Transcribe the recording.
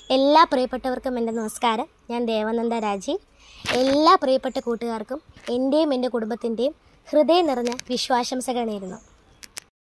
എല്ലാ പ്രിയപ്പെട്ടവർക്കും എൻ്റെ നമസ്കാരം ഞാൻ ദേവനന്ദ രാജീവ് എല്ലാ പ്രിയപ്പെട്ട കൂട്ടുകാർക്കും എൻ്റെയും എൻ്റെ കുടുംബത്തിൻ്റെയും ഹൃദയം നിറഞ്ഞ വിശ്വാശംസകൾ നേരുന്നു